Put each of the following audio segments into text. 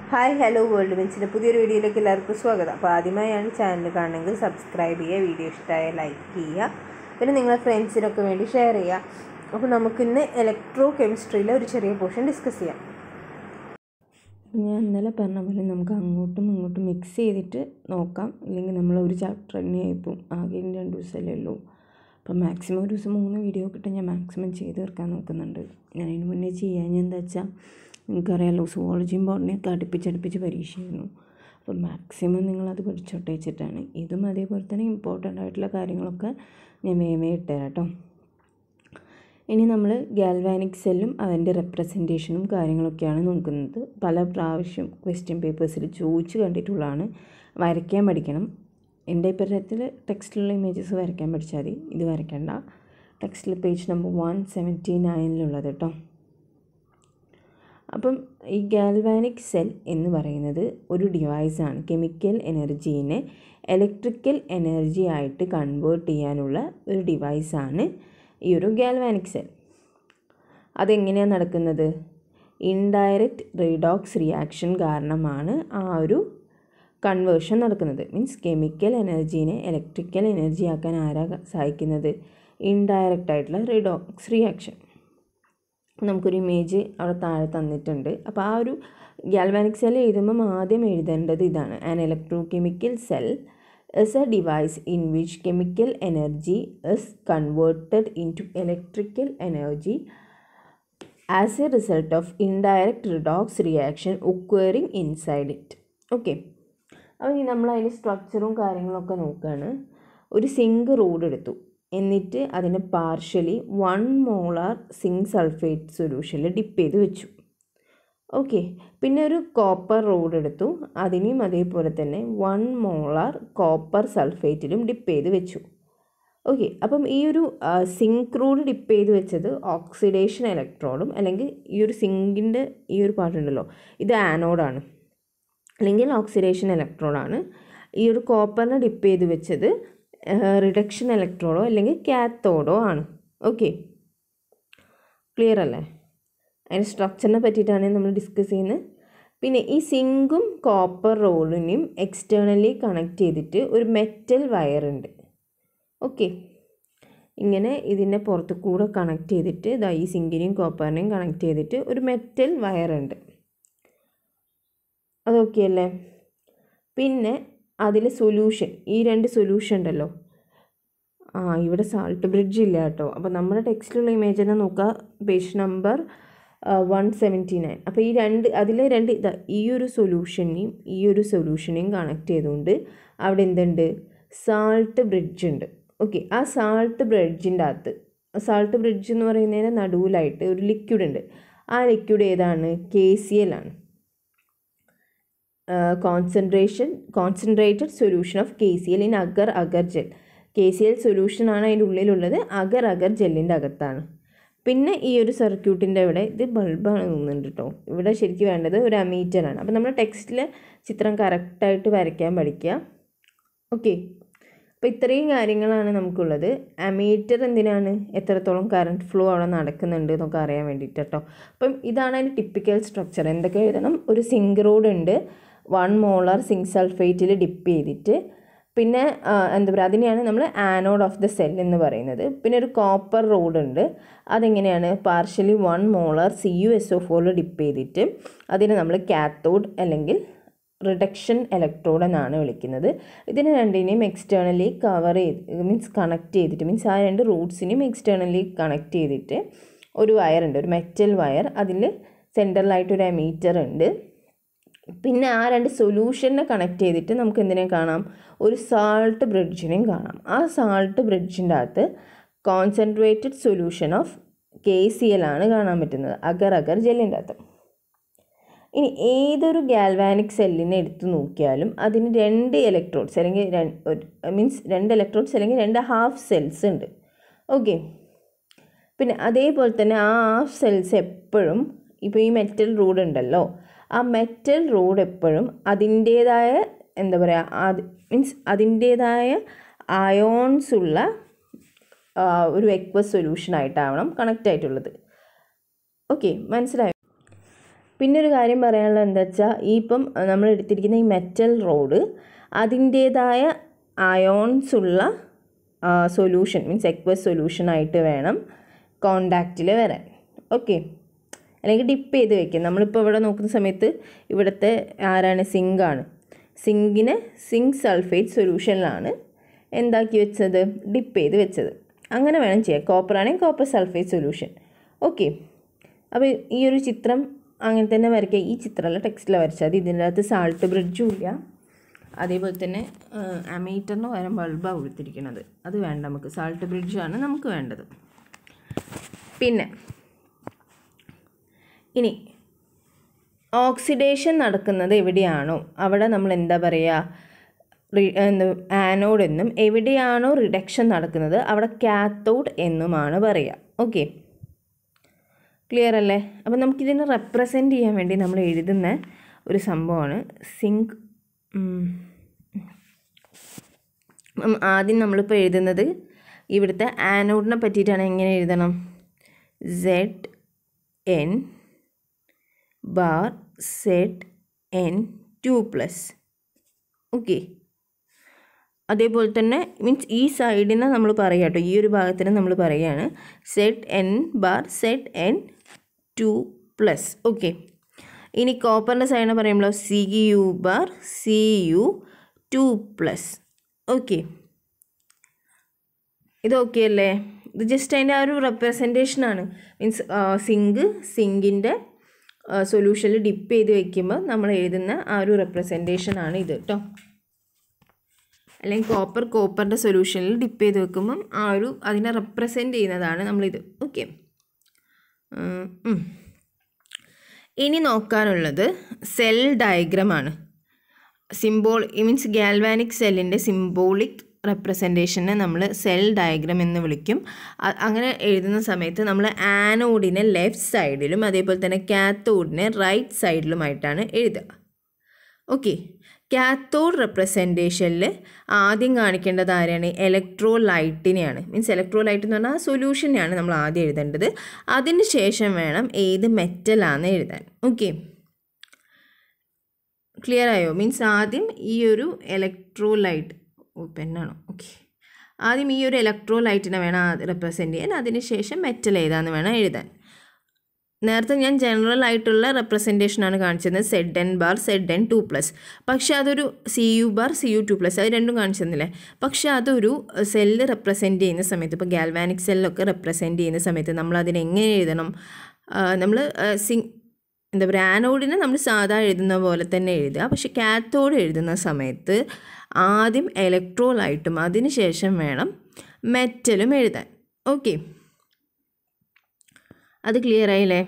Hi hello world മിൻസിൻ്റെ പുതിയൊരു വീഡിയോയിലേക്ക് എല്ലാവർക്കും സ്വാഗതം അപ്പോൾ ആദ്യമായാണ് ചാനൽ കാണണമെങ്കിൽ സബ്സ്ക്രൈബ് ചെയ്യുക വീഡിയോ ഇഷ്ടമായ ലൈക്ക് ചെയ്യുക പിന്നെ നിങ്ങളെ ഫ്രണ്ട്സിനൊക്കെ വേണ്ടി ഷെയർ ചെയ്യുക അപ്പോൾ നമുക്കിന്ന് ഇലക്ട്രോ കെമിസ്ട്രിയിലെ ഒരു ചെറിയ പോർഷൻ ഡിസ്കസ് ചെയ്യാം ഞാൻ ഇന്നലെ പറഞ്ഞ പോലെ നമുക്ക് അങ്ങോട്ടും ഇങ്ങോട്ടും മിക്സ് ചെയ്തിട്ട് നോക്കാം ഇല്ലെങ്കിൽ നമ്മൾ ഒരു ചാപ്റ്റർ തന്നെ ആയിപ്പോൾ ആകെ രണ്ട് ദിവസമല്ലേ ഉള്ളൂ അപ്പം മാക്സിമം ഒരു ദിവസം മൂന്ന് വീഡിയോ കിട്ടാൻ ഞാൻ മാക്സിമം ചെയ്ത് തീർക്കാൻ നോക്കുന്നുണ്ട് ഞാൻ അതിന് മുന്നേ ചെയ്യാൻ ഞാൻ എന്താ വെച്ചാൽ നിങ്ങൾക്കറിയാലോ സുവോളജിയും ബോട്ടണിയൊക്കെ അടുപ്പിച്ചടുപ്പിച്ച് പരീക്ഷയായിരുന്നു അപ്പം മാക്സിമം നിങ്ങളത് പഠിച്ചോട്ടെ വെച്ചിട്ടാണ് ഇതും അതേപോലെ തന്നെ ഇമ്പോർട്ടൻ്റ് ആയിട്ടുള്ള കാര്യങ്ങളൊക്കെ ഞാൻ വേമേ ഇട്ടുതരാം കേട്ടോ ഇനി നമ്മൾ ഗാൽവാനിക് സെല്ലും അതിൻ്റെ റെപ്രസെൻറ്റേഷനും കാര്യങ്ങളൊക്കെയാണ് നോക്കുന്നത് പല പ്രാവശ്യം ക്വസ്റ്റ്യൻ പേപ്പേഴ്സിൽ ചോദിച്ചു കണ്ടിട്ടുള്ളതാണ് വരയ്ക്കാൻ പഠിക്കണം എൻ്റെ അഭിപ്രായത്തിൽ ടെക്സ്റ്റിലുള്ള ഇമേജസ് വരയ്ക്കാൻ പഠിച്ചാൽ മതി ഇത് വരയ്ക്കണ്ട ടെക്സ്റ്റിൽ പേജ് നമ്പർ വൺ സെവൻറ്റി നയനിലുള്ളത് കേട്ടോ അപ്പം ഈ ഗാൽവാനിക് സെൽ എന്ന് പറയുന്നത് ഒരു ഡിവൈസാണ് കെമിക്കൽ എനർജീനെ ഇലക്ട്രിക്കൽ എനർജി ആയിട്ട് കൺവേർട്ട് ചെയ്യാനുള്ള ഒരു ഡിവൈസാണ് ഈ ഒരു ഗാൽവാനിക് സെൽ അതെങ്ങനെയാണ് നടക്കുന്നത് ഇൻഡയറക്റ്റ് റീഡോക്സ് റിയാക്ഷൻ കാരണമാണ് ആ ഒരു കൺവേർഷൻ നടക്കുന്നത് മീൻസ് കെമിക്കൽ എനർജീനെ ഇലക്ട്രിക്കൽ എനർജി ആക്കാൻ ആരാ സഹായിക്കുന്നത് ഇൻഡയറക്റ്റ് ആയിട്ടുള്ള റിഡോക്സ് റിയാക്ഷൻ നമുക്കൊരു ഇമേജ് അവിടെ താഴെ തന്നിട്ടുണ്ട് അപ്പോൾ ആ ഒരു ഗാൽവാനിക് സെൽ എഴുതുമ്പം ആദ്യം എഴുതേണ്ടത് ഇതാണ് an electrochemical cell is a device in which chemical energy is converted into electrical energy as a result of indirect redox reaction occurring inside it. Okay അപ്പോൾ ഇനി നമ്മൾ അതിൻ്റെ സ്ട്രക്ചറും കാര്യങ്ങളൊക്കെ നോക്കുകയാണ് ഒരു സിങ്ക് റോഡ് എടുത്തു എന്നിട്ട് അതിനെ partially one molar zinc sulphate സൊല്യൂഷനിൽ ഡിപ്പ് ചെയ്ത് വെച്ചു ഓക്കെ പിന്നെ ഒരു കോപ്പർ റോഡ് എടുത്തു അതിനെയും അതേപോലെ തന്നെ വൺ മോളാർ കോപ്പർ സൾഫേറ്റിലും ഡിപ്പ് ചെയ്ത് വെച്ചു ഓക്കെ അപ്പം ഈ ഒരു സിങ്ക് റോഡ് ഡിപ്പ് ചെയ്ത് വെച്ചത് ഓക്സിഡേഷൻ ഇലക്ട്രോഡും അല്ലെങ്കിൽ ഈ ഒരു സിങ്കിൻ്റെ ഈ ഒരു പാർട്ടുണ്ടല്ലോ ഇത് ആനോഡാണ് അല്ലെങ്കിൽ ഓക്സിഡേഷൻ ഇലക്ട്രോഡാണ് ഈ ഒരു കോപ്പറിനെ ഡിപ്പ് ചെയ്ത് വെച്ചത് റിഡക്ഷൻ ഇലക്ട്രോഡോ അല്ലെങ്കിൽ കാത്തോഡോ ആണ് ഓക്കെ ക്ലിയർ അല്ലേ അതിൻ്റെ സ്ട്രക്ചറിനെ പറ്റിയിട്ടാണ് നമ്മൾ ഡിസ്കസ് ചെയ്യുന്നത് പിന്നെ ഈ സിങ്കും കോപ്പർ റോഡിനെയും എക്സ്റ്റേണലി കണക്ട് ചെയ്തിട്ട് ഒരു മെറ്റൽ വയറുണ്ട് ഓക്കെ ഇങ്ങനെ ഇതിൻ്റെ പുറത്ത് കൂടെ കണക്ട് ചെയ്തിട്ട് ഇതാ ഈ സിങ്കിനെയും കോപ്പറിനെയും കണക്ട് ചെയ്തിട്ട് ഒരു മെറ്റൽ വയറുണ്ട് അതൊക്കെ അല്ലേ പിന്നെ അതിൽ സൊല്യൂഷൻ ഈ രണ്ട് സൊല്യൂഷൻ ഉണ്ടല്ലോ ആ ഇവിടെ സാൾട്ട് ബ്രിഡ്ജ് ഇല്ല കേട്ടോ അപ്പോൾ നമ്മുടെ ടെക്സ്റ്റിലുള്ള ഇമേജ് തന്നെ നോക്കുക page number one seventy nine അപ്പോൾ ഈ രണ്ട് അതിലെ രണ്ട് ഇതാ ഈ ഒരു സൊല്യൂഷനെയും ഈ ഒരു സൊല്യൂഷനെയും കണക്ട് ചെയ്തുകൊണ്ട് അവിടെ എന്തുണ്ട് സാൾട്ട് ബ്രിഡ്ജ് ഉണ്ട് ഓക്കെ ആ സാൾട്ട് ബ്രിഡ്ജിൻ്റെ അകത്ത് സാൾട്ട് ബ്രിഡ്ജ് എന്ന് പറയുന്നതിന് നടുവിലായിട്ട് ഒരു ലിക്വിഡ് ഉണ്ട് ആ ലിക്വിഡ് ഏതാണ് കെ സി എൽ ആണ് concentration concentrated solution of K C L in agar agar gel K C L സൊല്യൂഷനാണ് അതിൻ്റെ ഉള്ളിലുള്ളത് അഗർ അഗർ ജെല്ലിൻ്റെ അകത്താണ് പിന്നെ ഈ ഒരു സർക്യൂട്ടിൻ്റെ ഇവിടെ ഇത് ബൾബാണ് തോന്നുന്നുണ്ട് കേട്ടോ ഇവിടെ ശരിക്കും വേണ്ടത് ഒരു അമീറ്ററാണ് അപ്പോൾ നമ്മൾ ടെക്സ്റ്റിൽ ചിത്രം കറക്റ്റായിട്ട് വരയ്ക്കാൻ പഠിക്കുക ഓക്കെ അപ്പോൾ ഇത്രയും കാര്യങ്ങളാണ് നമുക്കുള്ളത് അമീറ്റർ എന്തിനാണ് എത്രത്തോളം കറണ്ട് ഫ്ലോ അവിടെ നടക്കുന്നുണ്ട് എന്നൊക്കെ അറിയാൻ വേണ്ടിയിട്ട് കേട്ടോ അപ്പം ഇതാണ് അതിൻ്റെ ടിപ്പിക്കൽ സ്ട്രക്ചർ എന്തൊക്കെ എഴുതണം ഒരു സിങ്ക് റോഡ് ഉണ്ട് വൺ മോളാർ സിങ്ക് സൾഫേറ്റിൽ ഡിപ്പ് ചെയ്തിട്ട് പിന്നെ എന്താ പറയുക അതിനെയാണ് നമ്മൾ ആനോഡ് ഓഫ് ദ സെൽ എന്ന് പറയുന്നത് പിന്നെ ഒരു കോപ്പർ റോഡ് ഉണ്ട് അതെങ്ങനെയാണ് partially one molar C U S O ഫോറിൽ ഡിപ്പ് ചെയ്തിട്ട് അതിനെ നമ്മൾ കാത്തോഡ് അല്ലെങ്കിൽ റിഡക്ഷൻ ഇലക്ട്രോഡ് എന്നാണ് വിളിക്കുന്നത് ഇതിനെ രണ്ടിനെയും എക്സ്റ്റേണലി കവർ ചെയ്ത് മീൻസ് കണക്ട് ചെയ്തിട്ട് മീൻസ് ആ രണ്ട് റൂട്ട്സിനെയും എക്സ്റ്റേണലി കണക്ട് ചെയ്തിട്ട് ഒരു വയർ ഉണ്ട് ഒരു മെറ്റൽ വയർ അതിൽ സെൻറ്ററിലായിട്ട് ഒരു അമീറ്റർ ഉണ്ട് പിന്നെ ആ രണ്ട് സൊല്യൂഷനെ കണക്ട് ചെയ്തിട്ട് നമുക്ക് എന്തിനെ കാണാം ഒരു സാൾട്ട് ബ്രിഡ്ജിനെയും കാണാം ആ സാൾട്ട് ബ്രിഡ്ജിൻ്റെ അകത്ത് concentrated solution of K C L ആണ് കാണാൻ പറ്റുന്നത് അഗർ അഗർ ജെല്ലിൻ്റെ അകത്ത് ഇനി ഏതൊരു ഗാൽവാനിക് സെല്ലിനെ എടുത്തു നോക്കിയാലും അതിന് രണ്ട് ഇലക്ട്രോഡ്സ് അല്ലെങ്കിൽ മീൻസ് രണ്ട് ഇലക്ട്രോഡ്സ് അല്ലെങ്കിൽ രണ്ട് ഹാഫ് സെൽസ് ഉണ്ട് ഓക്കെ പിന്നെ അതേപോലെ തന്നെ ആ ഹാഫ് സെൽസ് എപ്പോഴും ഇപ്പോൾ ഈ മെറ്റൽ റോഡ് ഉണ്ടല്ലോ ആ മെറ്റൽ റോഡ് എപ്പോഴും അതിൻ്റേതായ എന്താ പറയുക അത് മീൻസ് അതിൻ്റേതായ അയോൺസ് ഉള്ള ഒരു എക്വസ് സൊല്യൂഷൻ ആയിട്ടാവണം കണക്റ്റ് ആയിട്ടുള്ളത് ഓക്കെ മനസ്സിലായോ പിന്നെ ഒരു കാര്യം പറയാനുള്ളത് എന്താ വെച്ചാൽ ഈ ഇപ്പം നമ്മൾ എടുത്തിരിക്കുന്ന ഈ മെറ്റൽ റോഡ് അതിൻ്റേതായ അയോൺസ് ഉള്ള സൊല്യൂഷൻ മീൻസ് എക്വസ് സൊല്യൂഷൻ ആയിട്ട് വേണം കോണ്ടാക്റ്റിൽ വരാൻ ഓക്കെ അല്ലെങ്കിൽ ഡിപ്പ് ചെയ്ത് വെക്കും നമ്മളിപ്പോൾ ഇവിടെ നോക്കുന്ന സമയത്ത് ഇവിടുത്തെ ആരാണ് സിങ്കാണ് സിങ്കിനെ സിങ്ക് സൾഫേറ്റ് സൊല്യൂഷനിലാണ് എന്താക്കി വെച്ചത് ഡിപ്പ് ചെയ്ത് വെച്ചത് അങ്ങനെ വേണം ചെയ്യാൻ കോപ്പർ ആണെങ്കിൽ കോപ്പർ സൾഫേറ്റ് സൊല്യൂഷൻ ഓക്കെ അപ്പോൾ ഈ ഒരു ചിത്രം അങ്ങനെ തന്നെ വരയ്ക്കുക ഈ ചിത്രമല്ല ടെക്സ്റ്റിലാണ് വരച്ചത് ഇതിൻ്റെ അകത്ത് സാൾട്ട് ബ്രിഡ്ജും ഇല്ല അതേപോലെ തന്നെ അമീറ്ററിന് പകരം ബൾബാണ് കൊടുത്തിരിക്കുന്നത് അത് വേണ്ട നമുക്ക് സാൾട്ട് ബ്രിഡ്ജാണ് നമുക്ക് വേണ്ടത് പിന്നെ ഇനി ഓക്സിഡേഷൻ നടക്കുന്നത് എവിടെയാണോ അവിടെ നമ്മൾ എന്താ പറയുക റി- എന്താ ആനോഡ് എന്നും എവിടെയാണോ റിഡക്ഷൻ നടക്കുന്നത് അവിടെ കാത്തോഡ് എന്നുമാണ് പറയുക ഓക്കെ ക്ലിയർ അല്ലേ അപ്പം നമുക്കിതിനെ റെപ്രസെൻ്റ് ചെയ്യാൻ വേണ്ടി നമ്മൾ എഴുതുന്ന ഒരു സംഭവമാണ് സിങ്ക് ആദ്യം നമ്മളിപ്പോൾ എഴുതുന്നത് ഇവിടുത്തെ ആനോഡിനെ പറ്റിയിട്ടാണ് എങ്ങനെ എഴുതണം Z N bar Z N two plus okay അതേപോലെ തന്നെ മീൻസ് ഈ സൈഡിനെ നമ്മൾ പറയുക കേട്ടോ ഈ ഒരു ഭാഗത്തിന് നമ്മൾ പറയുകയാണ് Z N bar Z N two plus okay ഇനി കോപ്പറിൻ്റെ സൈഡിനെ പറയുമ്പോൾ C U bar C U two plus okay ഇത് ഓക്കെ അല്ലേ ഇത് ജസ്റ്റ് അതിൻ്റെ ആ ഒരു റെപ്രസെൻറ്റേഷനാണ് മീൻസ് സിങ്ക് സിങ്കിൻ്റെ സൊല്യൂഷനിൽ ഡിപ്പ് ചെയ്ത് വെക്കുമ്പോൾ നമ്മൾ എഴുതുന്ന ആ ഒരു റെപ്രസെൻറ്റേഷനാണ് ഇത് കേട്ടോ അല്ലെങ്കിൽ കോപ്പർ കോപ്പറിൻ്റെ സൊല്യൂഷനിൽ ഡിപ്പ് ചെയ്ത് വെക്കുമ്പം ആ ഒരു അതിനെ റെപ്രസെൻ്റ് ചെയ്യുന്നതാണ് നമ്മളിത് ഓക്കെ ഇനി നോക്കാനുള്ളത് സെൽ ഡയഗ്രമാണ് സിംബോൾ മീൻസ് ഗാൽവാനിക് സെല്ലിൻ്റെ സിംബോളിക് റെപ്രസെൻറ്റേഷനെ നമ്മൾ സെൽ ഡയഗ്രാം എന്ന് വിളിക്കും അ- അങ്ങനെ എഴുതുന്ന സമയത്ത് നമ്മൾ ആനോഡിനെ ലെഫ്റ്റ് സൈഡിലും അതേപോലെ തന്നെ കാത്തോഡിനെ റൈറ്റ് സൈഡിലുമായിട്ടാണ് എഴുതുക ഓക്കെ കാത്തോഡ് റെപ്രസെൻറ്റേഷനിൽ ആദ്യം കാണിക്കേണ്ടത് ആരെയാണ് ഇലക്ട്രോ ലൈറ്റിനെയാണ് മീൻസ് ഇലക്ട്രോ ലൈറ്റ് എന്ന് പറഞ്ഞാൽ ആ സൊല്യൂഷനെയാണ് നമ്മൾ ആദ്യം എഴുതേണ്ടത് അതിന് ശേഷം വേണം ഏത് മെറ്റലാണെന്ന് എഴുതാൻ ഓക്കെ ക്ലിയർ ആയോ മീൻസ് ആദ്യം ഈ ഒരു ഇലക്ട്രോ ലൈറ്റ് ഓ പെണ്ണാണോ ഓക്കെ ആദ്യം ഈ ഒരു ഇലക്ട്രോ ലൈറ്റിനെ വേണം റെപ്രസെൻറ്റ് ചെയ്യാൻ അതിന് ശേഷം മെറ്റൽ ഏതാന്ന് വേണം എഴുതാൻ നേരത്തെ ഞാൻ ജനറൽ ആയിട്ടുള്ള റെപ്രസെൻറ്റേഷനാണ് കാണിച്ചത് Z N bar Z N two plus പക്ഷെ അതൊരു C U bar C U two plus അത് രണ്ടും കാണിച്ചു തന്നില്ലേ പക്ഷെ അതൊരു സെല്ല് റെപ്രസെൻറ്റ് ചെയ്യുന്ന സമയത്ത് ഇപ്പോൾ ഗാൽവാനിക് സെല്ലൊക്കെ റെപ്രസെൻറ്റ് ചെയ്യുന്ന സമയത്ത് നമ്മൾ അതിനെ എങ്ങനെ എഴുതണം നമ്മൾ സിങ് എന്താ പറയുക ആനോഡിനെ നമ്മൾ സാധാ എഴുതുന്ന പോലെ തന്നെ എഴുതുക പക്ഷെ കാത്തോഡ് എഴുതുന്ന സമയത്ത് ആദ്യം ഇലക്ട്രോലൈറ്റും അതിന് ശേഷം വേണം മെറ്റലും എഴുതാൻ ഓക്കെ അത് ക്ലിയർ ആയില്ലേ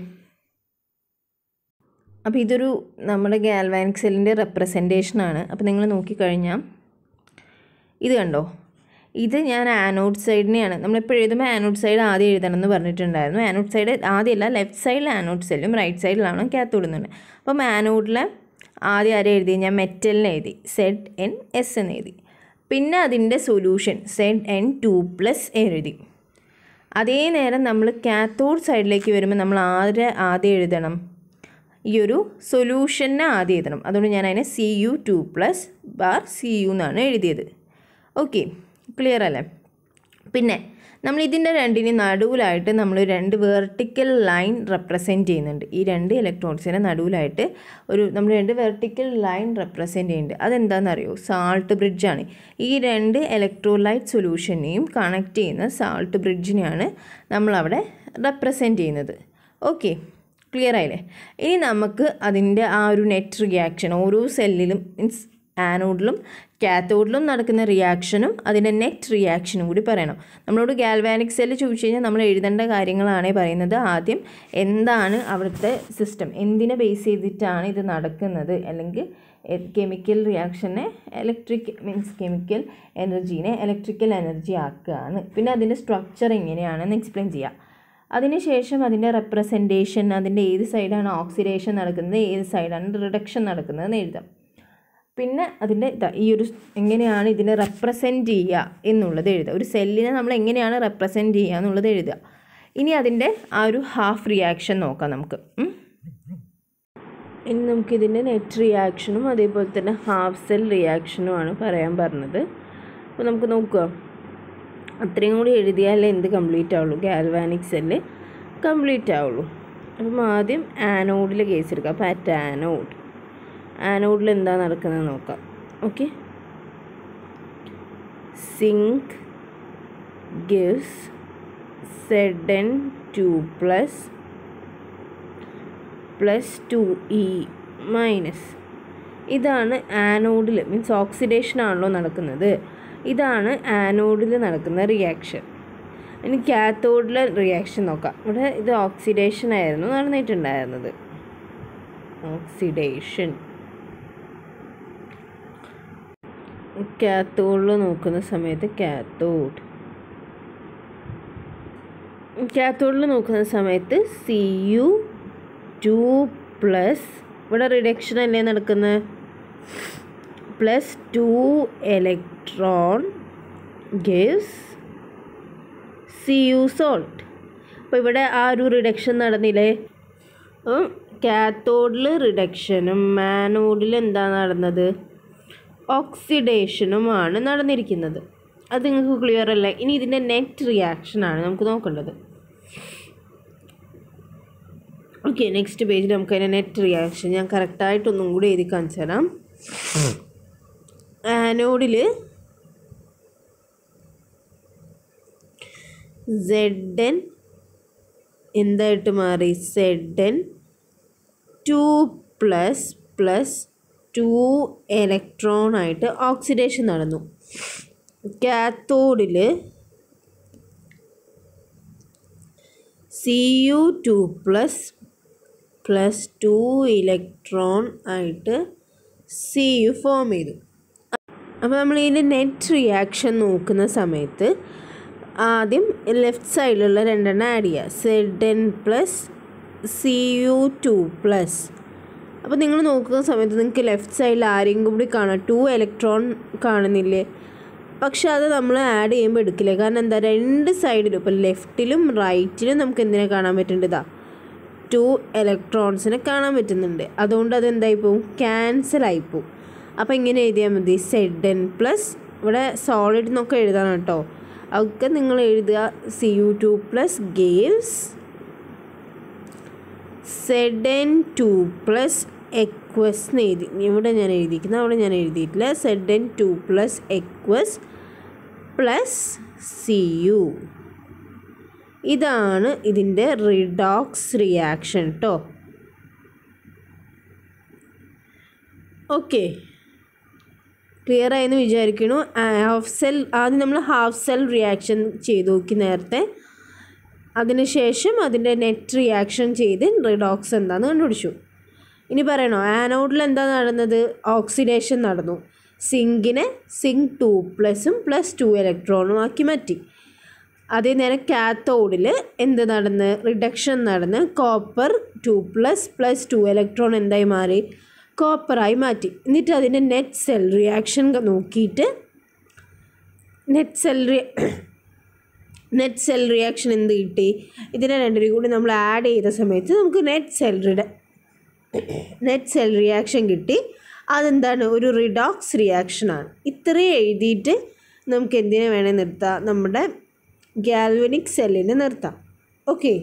അപ്പോൾ ഇതൊരു നമ്മുടെ ഗാൽവാനിക് സെല്ലിൻ്റെ റെപ്രസെൻറ്റേഷനാണ് അപ്പോൾ നിങ്ങൾ നോക്കിക്കഴിഞ്ഞാൽ ഇത് കണ്ടോ ഇത് ഞാൻ ആനോഡ് സൈഡിനെയാണ് നമ്മളെപ്പോൾ എഴുതുമ്പോൾ ആനോഡ് സൈഡ് ആദ്യം എഴുതണം എന്ന് പറഞ്ഞിട്ടുണ്ടായിരുന്നു ആനോഡ് സൈഡ് ആദ്യമല്ല ലെഫ്റ്റ് സൈഡിൽ ആനോഡ് സെല്ലും റൈറ്റ് സൈഡിലാണ് കാത്തോഡ് എന്നുണ്ട് അപ്പം ആനോഡിൽ ആദ്യം ആരെ എഴുതി ഞാൻ മെറ്റലിന് എഴുതി സെഡ് എൻ എസ് എന്ന് എഴുതി പിന്നെ അതിൻ്റെ solution Z N two plus എഴുതി അതേ നേരം നമ്മൾ കാത്തോഡ് സൈഡിലേക്ക് വരുമ്പോൾ നമ്മൾ ആരെ ആദ്യം എഴുതണം ഈ ഒരു സൊല്യൂഷനെ ആദ്യം എഴുതണം അതുകൊണ്ട് ഞാൻ അതിനെ C U two plus bar C U എന്നാണ് എഴുതിയത് ഓക്കെ ക്ലിയർ അല്ലേ പിന്നെ നമ്മൾ ഇതിൻ്റെ രണ്ടിന് നടുവിലായിട്ട് നമ്മൾ രണ്ട് വെർട്ടിക്കൽ ലൈൻ റെപ്രസെൻറ്റ് ചെയ്യുന്നുണ്ട് ഈ രണ്ട് ഇലക്ട്രോൺസിനെ നടുവിലായിട്ട് ഒരു നമ്മൾ രണ്ട് വെർട്ടിക്കൽ ലൈൻ റെപ്രസെൻറ്റ് ചെയ്യുന്നുണ്ട് അതെന്താണെന്നറിയോ സാൾട്ട് ബ്രിഡ്ജാണ് ഈ രണ്ട് ഇലക്ട്രോലൈറ്റ് സൊല്യൂഷനെയും കണക്ട് ചെയ്യുന്ന സാൾട്ട് ബ്രിഡ്ജിനെയാണ് നമ്മളവിടെ റെപ്രസെൻറ്റ് ചെയ്യുന്നത് ഓക്കെ ക്ലിയർ ആയില്ലേ ഇനി നമുക്ക് അതിൻ്റെ ആ ഒരു നെറ്റ് റിയാക്ഷൻ ഓരോ സെല്ലിലും മീൻസ് ആനോഡിലും കാത്തോഡിലും നടക്കുന്ന റിയാക്ഷനും അതിൻ്റെ നെറ്റ് റിയാക്ഷനും കൂടി പറയണം നമ്മളോട് ഗാൽവാനിക് സെല്ല് ചോദിച്ചു കഴിഞ്ഞാൽ നമ്മൾ എഴുതേണ്ട കാര്യങ്ങളാണ് പറയുന്നത് ആദ്യം എന്താണ് അവിടുത്തെ സിസ്റ്റം എന്തിനെ ബേസ് ചെയ്തിട്ടാണ് ഇത് നടക്കുന്നത് അല്ലെങ്കിൽ കെമിക്കൽ റിയാക്ഷനെ ഇലക്ട്രിക് മീൻസ് കെമിക്കൽ എനർജീനെ ഇലക്ട്രിക്കൽ എനർജി ആക്കുകയാണ് പിന്നെ അതിൻ്റെ സ്ട്രക്ചർ എങ്ങനെയാണെന്ന് എക്സ്പ്ലെയിൻ ചെയ്യാം അതിനുശേഷം അതിൻ്റെ റെപ്രസെൻറ്റേഷൻ അതിൻ്റെ ഏത് സൈഡാണ് ഓക്സിഡേഷൻ നടക്കുന്നത് ഏത് സൈഡാണ് റിഡക്ഷൻ നടക്കുന്നതെന്ന് എഴുതാം പിന്നെ അതിൻ്റെ ഇതാ ഈ ഒരു എങ്ങനെയാണ് ഇതിനെ റെപ്രസെൻറ്റ് ചെയ്യുക എന്നുള്ളത് എഴുതുക ഒരു സെല്ലിനെ നമ്മൾ എങ്ങനെയാണ് റെപ്രസെൻറ്റ് ചെയ്യുക എന്നുള്ളത് എഴുതുക ഇനി അതിൻ്റെ ആ ഒരു ഹാഫ് റിയാക്ഷൻ നോക്കാം നമുക്ക് ഉം. ഇനി നമുക്കിതിൻ്റെ നെറ്റ് റിയാക്ഷനും അതേപോലെ തന്നെ ഹാഫ് സെൽ റിയാക്ഷനുമാണ് പറയാൻ പറഞ്ഞത് അപ്പോൾ നമുക്ക് നോക്കുക അത്രയും കൂടി എഴുതിയാലേ എന്ത് കംപ്ലീറ്റ് ആവുള്ളൂ ഗാൽവാനിക് സെല്ല് കംപ്ലീറ്റ് ആവുള്ളൂ അപ്പം ആദ്യം ആനോഡിലെ കേസ് എടുക്കാം അപ്പോൾ അറ്റ് ആനോഡ് ആനോഡിൽ എന്താ നടക്കുന്നത് നോക്കാം okay zinc gives Zn2 plus plus two E minus ഇതാണ് ആനോഡിൽ മീൻസ് ഓക്സിഡേഷൻ ആണല്ലോ നടക്കുന്നത് ഇതാണ് ആനോഡിൽ നടക്കുന്ന റിയാക്ഷൻ ഇനി കാത്തോഡിലെ റിയാക്ഷൻ നോക്കാം ഇവിടെ ഇത് ഓക്സിഡേഷൻ ആയിരുന്നു നടന്നിട്ടുണ്ടായിരുന്നത് ഓക്സിഡേഷൻ കാത്തോഡിൽ നോക്കുന്ന സമയത്ത് കാത്തോഡ് കാത്തോഡിൽ നോക്കുന്ന സമയത്ത് സി യു ടു പ്ലസ് ഇവിടെ റിഡക്ഷൻ അല്ലേ നടക്കുന്നത് plus two electron gives C U solid അപ്പോൾ ഇവിടെ ആ ഒരു റിഡക്ഷൻ നടന്നില്ലേ അപ്പം കാത്തോഡിൽ റിഡക്ഷനും മാനോഡിൽ എന്താ നടന്നത് ഓക്സിഡേഷനുമാണ് നടന്നിരിക്കുന്നത് അത് നിങ്ങൾക്ക് ക്ലിയർ അല്ല ഇനി ഇതിൻ്റെ നെറ്റ് റിയാക്ഷനാണ് നമുക്ക് നോക്കേണ്ടത് ഓക്കെ നെക്സ്റ്റ് പേജിൽ നമുക്ക് അതിൻ്റെ നെറ്റ് റിയാക്ഷൻ ഞാൻ കറക്റ്റായിട്ട് ഒന്നും കൂടി എഴുതി കാണിച്ചു തരാം ആനോഡിൽ സെഡ് എൻ എന്തായിട്ട് മാറി Z N two plus plus two electron ആയിട്ട് ഓക്സിഡേഷൻ നടന്നു കാത്തോഡിൽ C U two plus plus two electron ആയിട്ട് സി യു ഫോം ചെയ്തു അപ്പോൾ നമ്മൾ ഇതിൻ്റെ നെറ്റ് റിയാക്ഷൻ നോക്കുന്ന സമയത്ത് ആദ്യം ലെഫ്റ്റ് സൈഡിലുള്ള രണ്ടെണ്ണം ആഡ് ചെയ്യുക Z N plus C U two plus അപ്പോൾ നിങ്ങൾ നോക്കുന്ന സമയത്ത് നിങ്ങൾക്ക് ലെഫ്റ്റ് സൈഡിൽ ആരെയും കൂടി കാണാം ടു ഇലക്ട്രോൺ കാണുന്നില്ലേ പക്ഷെ അത് നമ്മൾ ആഡ് ചെയ്യുമ്പോൾ എടുക്കില്ല കാരണം എന്താ രണ്ട് സൈഡിലും ഇപ്പോൾ ലെഫ്റ്റിലും റൈറ്റിലും നമുക്ക് എന്തിനെ കാണാൻ പറ്റുന്നുണ്ട് ടു ഇലക്ട്രോൺസിനെ കാണാൻ പറ്റുന്നുണ്ട് അതുകൊണ്ട് അത് എന്തായി പോവും ക്യാൻസൽ ആയി പോവും അപ്പോൾ ഇങ്ങനെ എഴുതിയാൽ മതി സെഡ് എൻ പ്ലസ് ഇവിടെ സോളിഡ് എന്നൊക്കെ എഴുതണം കേട്ടോ അതൊക്കെ നിങ്ങൾ എഴുതുക C U two plus gives Z N two plus aqueous എന്ന് എഴുതി ഇവിടെ ഞാൻ എഴുതിയിരിക്കുന്നത് അവിടെ ഞാൻ എഴുതിയിട്ടില്ല Z N two plus aqueous plus C U ഇതാണ് ഇതിൻ്റെ റിഡോക്സ് റിയാക്ഷൻ കേട്ടോ ഓക്കെ ക്ലിയർ ആയെന്ന് വിചാരിക്കുന്നു ഹാഫ് സെൽ ആദ്യം നമ്മൾ ഹാഫ് സെൽ റിയാക്ഷൻ ചെയ്ത് നോക്കി നേരത്തെ അതിനുശേഷം അതിൻ്റെ നെറ്റ് റിയാക്ഷൻ ചെയ്ത് റിഡോക്സ് എന്താണെന്ന് കണ്ടുപിടിച്ചു ഇനി പറയണോ ആനോഡിൽ എന്താ നടന്നത് ഓക്സിഡേഷൻ നടന്നു സിങ്കിനെ സിങ്ക് ടു പ്ലസും പ്ലസ് ടു ഇലക്ട്രോണും ആക്കി മാറ്റി അതേ നേരം കാത്തോഡിൽ എന്ത് നടന്ന് റിഡക്ഷൻ നടന്ന് copper two plus plus two electron എന്തായി മാറി കോപ്പറായി മാറ്റി എന്നിട്ട് അതിൻ്റെ നെറ്റ് സെൽ റിയാക്ഷൻ നോക്കിയിട്ട് net cell net cell reaction എന്ത് കിട്ടി ഇതിനെ രണ്ടിനും കൂടി നമ്മൾ ആഡ് ചെയ്ത സമയത്ത് നമുക്ക് നെറ്റ് സെൽ റിഡ നെറ്റ് സെൽ റിയാക്ഷൻ കിട്ടി അതെന്താണ് ഒരു റിഡോക്സ് റിയാക്ഷനാണ് ഇത്രയും എഴുതിയിട്ട് നമുക്ക് എന്തിനെ വേണേൽ നിർത്താം നമ്മുടെ ഗാൽവനിക് സെല്ലിനെ നിർത്താം ഓക്കെ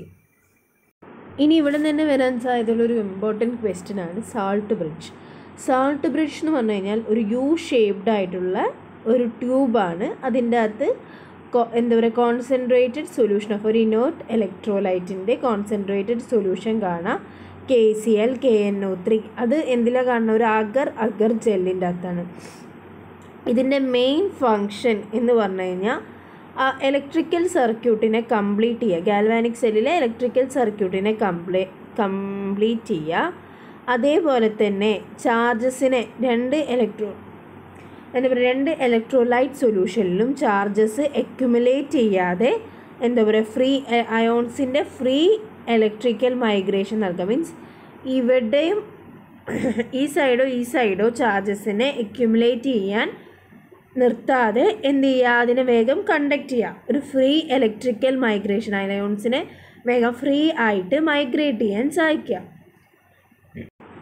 ഇനി ഇവിടെ തന്നെ വരാൻ സാധ്യതയുള്ള ഒരു ഇമ്പോർട്ടൻറ്റ് ക്വസ്റ്റ്യൻ ആണ് സാൾട്ട് ബ്രിഡ്ജ് സാൾട്ട് ബ്രിഡ്ജ് എന്ന് പറഞ്ഞു കഴിഞ്ഞാൽ ഒരു യു ഷേപ്ഡ് ആയിട്ടുള്ള ഒരു ട്യൂബാണ് അതിൻ്റെ അകത്ത് എന്താ പറയുക കോൺസെൻട്രേറ്റഡ് സൊല്യൂഷൻ ഓഫ് ഒരു ഇനോട്ട് ഇലക്ട്രോലൈറ്റിൻ്റെ കോൺസെൻട്രേറ്റഡ് സൊല്യൂഷൻ കാണാം K C L K N O three അത് എന്തിലാണ് കാണുന്നത് ഒരു അഗർ അഗർ ജെല്ലിൻ്റെ അകത്താണ് ഇതിൻ്റെ മെയിൻ ഫങ്ഷൻ എന്ന് പറഞ്ഞു കഴിഞ്ഞാൽ ആ ഇലക്ട്രിക്കൽ സർക്യൂട്ടിനെ കംപ്ലീറ്റ് ചെയ്യുക ഗാൽവാനിക് സെല്ലിലെ ഇലക്ട്രിക്കൽ സർക്യൂട്ടിനെ കംപ്ലീ കംപ്ലീറ്റ് ചെയ്യുക അതേപോലെ തന്നെ ചാർജസിനെ രണ്ട് ഇലക്ട്രോ എന്താ പറയുക രണ്ട് ഇലക്ട്രോലൈറ്റ് സൊല്യൂഷനിലും ചാർജസ് എക്യുമുലേറ്റ് ചെയ്യാതെ എന്താ പറയുക ഫ്രീ അയോൺസിൻ്റെ ഫ്രീ ഇലക്ട്രിക്കൽ മൈഗ്രേഷൻ നൽകുക മീൻസ് ഇവിടെയും ഈ സൈഡോ ഈ സൈഡോ ചാർജസിനെ എക്യുമുലേറ്റ് ചെയ്യാൻ നിർത്താതെ എന്ത് ചെയ്യുക അതിനെ വേഗം കണ്ടക്ട് ചെയ്യുക ഒരു ഫ്രീ ഇലക്ട്രിക്കൽ മൈഗ്രേഷൻ അയോൺസിനെ വേഗം ഫ്രീ ആയിട്ട് മൈഗ്രേറ്റ് ചെയ്യാൻ സഹായിക്കുക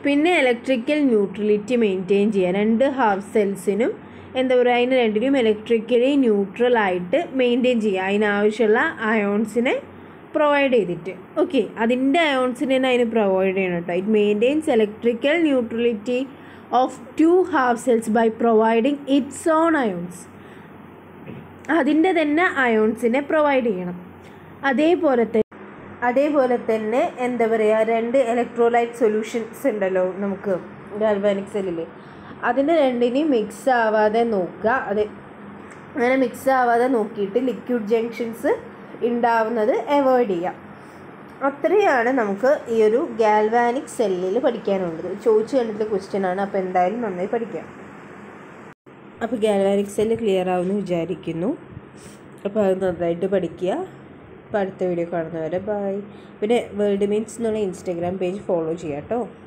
പിന്നെ ഇലക്ട്രിക്കൽ ന്യൂട്രലിറ്റി മെയിൻറ്റെയിൻ ചെയ്യുക രണ്ട് ഹാഫ് സെൽസിനും എന്താ പറയുക അതിന് രണ്ടിനും ഇലക്ട്രിക്കലി ന്യൂട്രൽ ആയിട്ട് മെയിൻറ്റെയിൻ ചെയ്യുക അതിനാവശ്യമുള്ള അയോൺസിനെ പ്രൊവൈഡ് ചെയ്തിട്ട് ഓക്കെ അതിൻ്റെ അയോൺസിനെ തന്നെ അതിന് പ്രൊവൈഡ് ചെയ്യണം കേട്ടോ it maintains electrical neutrality of two half cells by providing its own ions അതിൻ്റെ തന്നെ അയോൺസിനെ പ്രൊവൈഡ് ചെയ്യണം അതേപോലെ തന്നെ അതേപോലെ തന്നെ എന്താ പറയുക രണ്ട് ഇലക്ട്രോലൈറ്റ് സൊല്യൂഷൻസ് ഉണ്ടല്ലോ നമുക്ക് ഗാൽവാനിക് സെല്ലിൽ അതിൻ്റെ രണ്ടിനെയും മിക്സ് ആവാതെ നോക്കുക അത് അങ്ങനെ മിക്സ് ആവാതെ നോക്കിയിട്ട് ലിക്വിഡ് ജംഗ്ഷൻസ് ഉണ്ടാവുന്നത് അവോയ്ഡ് ചെയ്യാം അത്രയാണ് നമുക്ക് ഈ ഒരു ഗാൽവാനിക് സെല്ലിൽ പഠിക്കാനുള്ളത് ചോദിച്ചു കണ്ടിട്ടുള്ള ക്വസ്റ്റ്യൻ ആണ് അപ്പോൾ എന്തായാലും നന്നായി പഠിക്കാം അപ്പോൾ ഗാൽവാനിക് സെല്ല് ക്ലിയർ ആവുമെന്ന് വിചാരിക്കുന്നു അപ്പോൾ അത് നന്നായിട്ട് പഠിക്കുക അപ്പോൾ അടുത്ത വീഡിയോ കാണുന്നവരെ ബൈ പിന്നെ വേൾഡ് മീൻസ് എന്നുള്ള ഇൻസ്റ്റാഗ്രാം പേജ് ഫോളോ ചെയ്യാം കേട്ടോ